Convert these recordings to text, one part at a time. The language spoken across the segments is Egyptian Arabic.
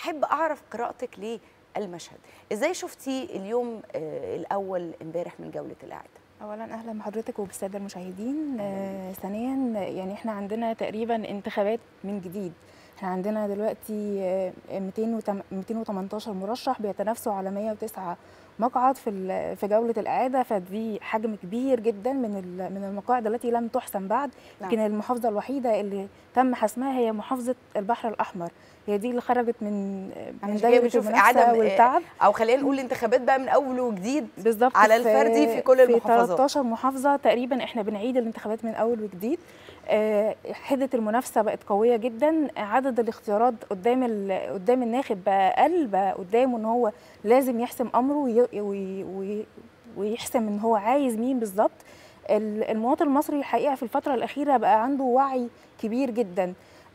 احب اعرف قراءتك للمشهد ازاي شفتي اليوم آه، الاول امبارح من جوله الاعاده اولا اهلا بحضرتك وبالساده المشاهدين آه ثانيا يعني احنا عندنا تقريبا انتخابات من جديد احنا عندنا دلوقتي آه، 200 وتم- 218 مرشح بيتنافسوا على 109 مقعد في ال- في جوله الاعاده فدي حجم كبير جدا من ال- من المقاعد التي لم تحسم بعد نعم. يمكن المحافظه الوحيده اللي تم حسمها هي محافظه البحر الاحمر هي دي اللي خرجت من من عشان كده دايره بنشوف المنافسه إعادة- والتعب او خلينا نقول الانتخابات بقى من اول وجديد بالظبط على الفردي في كل المحافظات. في 13 محافظه تقريبا احنا بنعيد الانتخابات من اول وجديد آه، حده المنافسه بقت قويه جدا عدد الاختيارات قدام ال- قدام الناخب بقى اقل بقى قدامه ان هو لازم يحسم امره وي- وي- وي- ويحسم ان هو عايز مين بالظبط ال- المواطن المصري الحقيقه في الفتره الاخيره بقى عنده وعي كبير جدا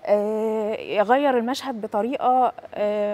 آه، يغير المشهد بطريقه آه،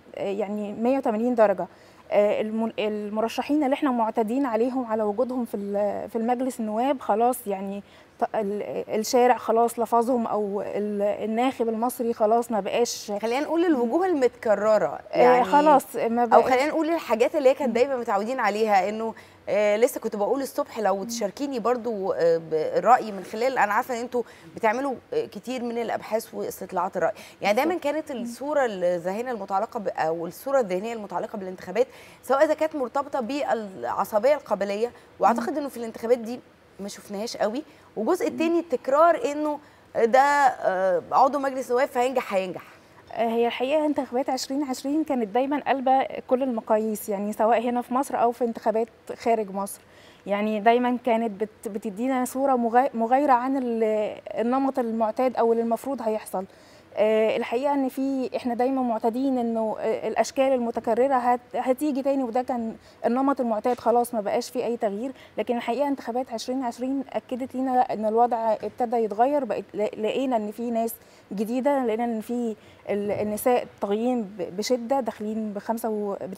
يعني 180 درجه آه، الم- المرشحين اللي احنا معتادين عليهم على وجودهم في ال- في المجلس النواب خلاص يعني ط- ال- الشارع خلاص لفظهم او ال- الناخب المصري خلاص ما بقاش خلينا نقول الوجوه المتكرره يعني يعني خلاص ما او بقاش خلينا نقول الحاجات اللي هي كانت دايما متعودين عليها انه آه لسه كنت بقول الصبح لو تشاركيني برضو آه بالراي من خلال انا عارفه ان انتوا بتعملوا آه كتير من الابحاث واستطلاعات الراي يعني دايما كانت الصوره الذهنيه المتعلقه ب- او الصوره الذهنيه المتعلقه بالانتخابات سواء اذا كانت مرتبطه بالعصبيه القبليه واعتقد انه في الانتخابات دي ما شفناهاش قوي والجزء الثاني التكرار انه ده آه عضو مجلس نواب فهينجح هينجح هي الحقيقه انتخابات 2020 كانت دايما قلبه كل المقاييس يعني سواء هنا في مصر او في انتخابات خارج مصر يعني دايما كانت بت بتدينا صوره مغا- مغايره عن ال- النمط المعتاد او اللي المفروض هيحصل آه، الحقيقه ان في احنا دايما معتادين انه آه، الاشكال المتكرره هت هتيجي تاني وده كان النمط المعتاد خلاص ما بقاش فيه اي تغيير لكن الحقيقه انتخابات 2020 اكدت لنا ان الوضع ابتدى يتغير بقت لقينا ان في ناس جديده لقينا ان في ال- النساء طاغيين ب- بشده داخلين ب 5 ب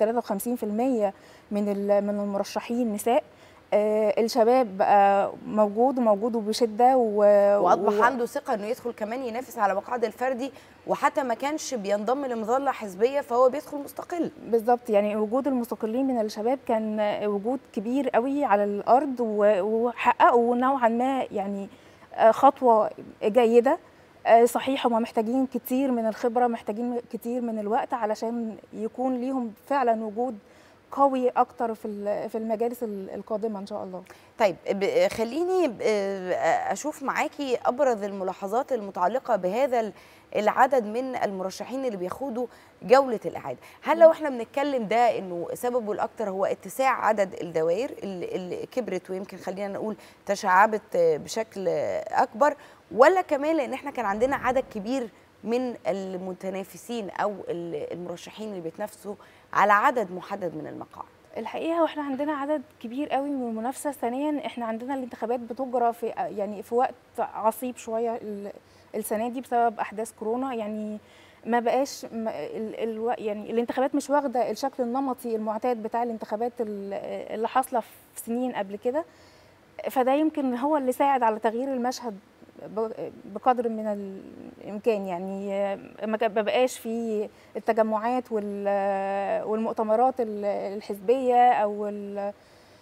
53% من ال- من المرشحين نساء آه، الشباب بقى موجود وموجود وبشده و... واصبح و- عنده ثقه انه يدخل كمان ينافس على مقعد الفردي وحتى ما كانش بينضم لمظله حزبيه فهو بيدخل مستقل بالظبط يعني وجود المستقلين من الشباب كان وجود كبير قوي على الارض و- وحققوا نوعا ما يعني آه، خطوه جيده آه، صحيح هم محتاجين كتير من الخبره محتاجين كتير من الوقت علشان يكون ليهم فعلا وجود قوي اكتر في ال- في المجالس ال- القادمه ان شاء الله طيب ب- خليني ب- اشوف معاكي ابرز الملاحظات المتعلقه بهذا ال- العدد من المرشحين اللي بيخوضوا جوله الاعاده هل لو احنا بنتكلم ده انه سببه الاكثر هو اتساع عدد الدوائر اللي اللي كبرت ويمكن خلينا نقول تشعبت بشكل اكبر ولا كمان لان احنا كان عندنا عدد كبير من المتنافسين او ال- المرشحين اللي بيتنافسوا على عدد محدد من المقاعد الحقيقه واحنا عندنا عدد كبير قوي من المنافسه ثانيا احنا عندنا الانتخابات بتجرى في يعني في وقت عصيب شويه ال- السنه دي بسبب احداث كورونا يعني ما بقاش م- ال ال يعني الانتخابات مش واخده الشكل النمطي المعتاد بتاع الانتخابات ال- اللي حاصله في سنين قبل كده فده يمكن هو اللي ساعد على تغيير المشهد ب- بقدر من الامكان يعني ما كان- ما بقاش في التجمعات وال- والمؤتمرات ال- الحزبيه او ال-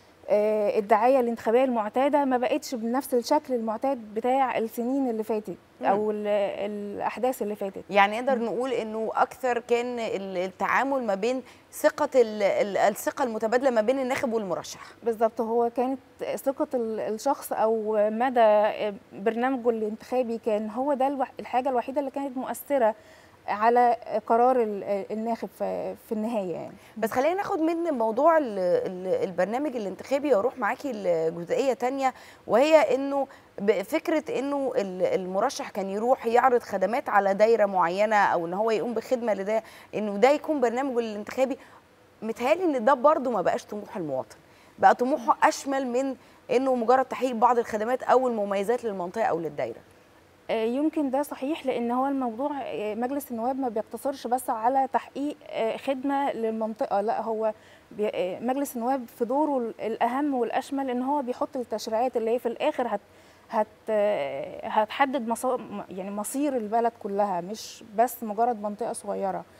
آه، الدعايه الانتخابيه المعتاده ما بقتش بنفس الشكل المعتاد بتاع السنين اللي فاتت او ال- الاحداث اللي فاتت يعني نقدر نقول انه اكثر كان ال- التعامل ما بين ثقه ال- ال- الثقه المتبادله ما بين الناخب والمرشح بالظبط هو كانت ثقة ال- الشخص أو مدى برنامجه الانتخابي كان هو ده الوح- الحاجة الوحيدة اللي كانت مؤثرة على قرار ال- الناخب في في النهاية يعني بس خلينا ناخد من موضوع ال- ال- البرنامج الانتخابي واروح معاكي لجزئيه تانية وهي انه ب- فكره انه ال- المرشح كان يروح يعرض خدمات على دايره معينه او ان هو يقوم بخدمه لده انه ده يكون برنامجه الانتخابي متهيألي ان ده برضه ما بقاش طموح المواطن بقى طموحه اشمل من انه مجرد تحقيق بعض الخدمات او المميزات للمنطقه او للدايره آه، يمكن ده صحيح لان هو الموضوع آه، مجلس النواب ما بيقتصرش بس على تحقيق آه، خدمه للمنطقه لا هو بي- آه، مجلس النواب في دوره ال- الاهم والاشمل ان هو بيحط التشريعات اللي هي في الاخر هت هت آه، هتحدد مصا- يعني مصير البلد كلها مش بس مجرد منطقه صغيره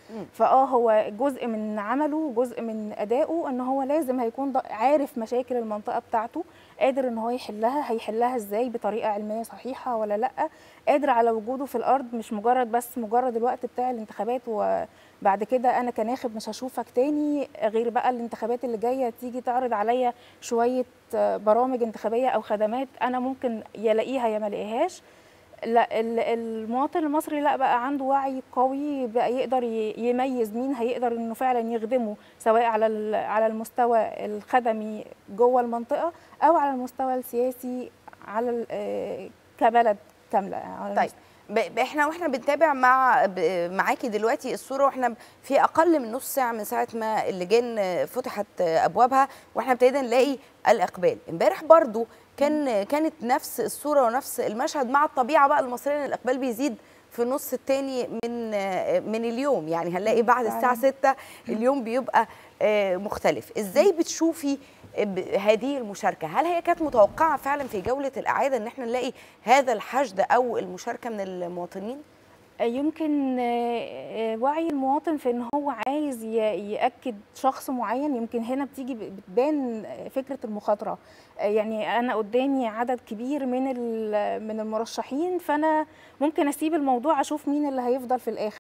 مم. فاه هو جزء من عمله جزء من ادائه ان هو لازم هيكون ض- عارف مشاكل المنطقه بتاعته قادر ان هو يحلها هيحلها ازاي بطريقه علميه صحيحه ولا لا قادر على وجوده في الارض مش مجرد بس مجرد الوقت بتاع الانتخابات وبعد كده انا كناخب مش هشوفك تاني غير بقى الانتخابات اللي جايه تيجي تعرض عليا شويه آه، برامج انتخابيه او خدمات انا ممكن يلاقيها يا ما الاقيهاش لا ال- المواطن المصري لا بقى عنده وعي قوي بقى يقدر ي- يميز مين هيقدر انه فعلا يخدمه سواء على ال- على المستوى الخدمي جوه المنطقه او على المستوى السياسي على ال- آه، كبلد كامله على طيب ب- ب- احنا واحنا بنتابع مع ب- معاكي دلوقتي الصوره واحنا في اقل من نص ساعه من ساعه ما اللجان فتحت ابوابها واحنا ابتدينا نلاقي الاقبال امبارح برضو كان كانت نفس الصوره ونفس المشهد مع الطبيعه بقى المصريه إن الاقبال بيزيد في النص الثاني من من اليوم يعني هنلاقي بعد الساعه 6 اليوم بيبقى آه، مختلف ازاي بتشوفي ب- هذه المشاركه هل هي كانت متوقعه فعلا في جوله الاعاده ان احنا نلاقي هذا الحشد او المشاركه من المواطنين يمكن آه، آه، وعي المواطن في ان هو عايز ي- ياكد شخص معين يمكن هنا بتيجي ب- بتبان فكره المخاطره آه، يعني انا قدامي عدد كبير من ال- من المرشحين فانا ممكن اسيب الموضوع اشوف مين اللي هيفضل في الاخر